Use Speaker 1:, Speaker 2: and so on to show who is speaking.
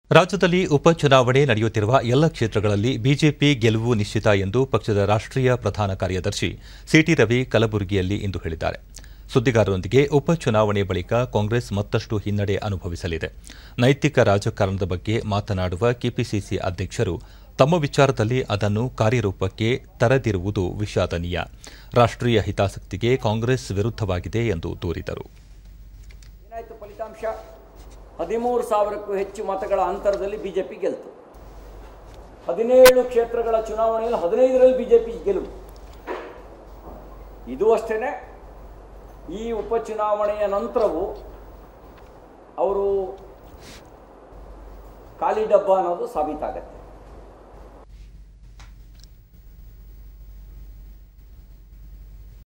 Speaker 1: ರಾಜ್ಯದಲ್ಲಿ ಉಪಚುನಾವಣೆ ನಡೆಯುತ್ತಿರುವ ಎಲ್ಲ ಕ್ಷೇತ್ರಗಳಲ್ಲಿ ಬಿಜೆಪಿ ಗೆಲುವು ನಿಶ್ಚಿತ ಎಂದು ಪಕ್ಷದ ರಾಷ್ಟ್ರೀಯ ಪ್ರಧಾನ ಕಾರ್ಯದರ್ಶಿ ಸಿಟಿ ರವಿ ಕಲಬುರಗಿಯಲ್ಲಿ ಇಂದು ಹೇಳಿದ್ದಾರೆ ಸುದ್ದಿಗಾರರೊಂದಿಗೆ ಉಪಚುನಾವಣೆ ಬಳಿಕ ಕಾಂಗ್ರೆಸ್ ಮತ್ತಷ್ಟು ಹಿನ್ನಡೆ ಅನುಭವಿಸಲಿದೆ ನೈತಿಕ ರಾಜಕಾರಣದ ಬಗ್ಗೆ ಮಾತನಾಡುವ ಕೆಪಿಸಿಸಿ ಅಧ್ಯಕ್ಷರು ತಮ್ಮ ವಿಚಾರದಲ್ಲಿ ಅದನ್ನು ಕಾರ್ಯರೂಪಕ್ಕೆ ತರದಿರುವುದು ವಿಷಾದನೀಯ ರಾಷ್ಟ್ರೀಯ ಹಿತಾಸಕ್ತಿಗೆ ಕಾಂಗ್ರೆಸ್ ವಿರುದ್ಧವಾಗಿದೆ ಎಂದು ದೂರಿದರು
Speaker 2: ಏನಾಯಿತು ಫಲಿತಾಂಶ ಹದಿಮೂರು ಸಾವಿರಕ್ಕೂ ಹೆಚ್ಚು ಮತಗಳ ಅಂತರದಲ್ಲಿ ಬಿಜೆಪಿ ಗೆಲ್ತು ಹದಿನೇಳು ಕ್ಷೇತ್ರಗಳ ಚುನಾವಣೆಯಲ್ಲಿ ಹದಿನೈದರಲ್ಲಿ ಬಿಜೆಪಿ ಗೆಲುವು ಇದು ಅಷ್ಟೇ ಈ ಉಪಚುನಾವಣೆಯ ನಂತರವೂ ಅವರು ಖಾಲಿ ಡಬ್ಬ ಅನ್ನೋದು ಸಾಬೀತಾಗತ್ತೆ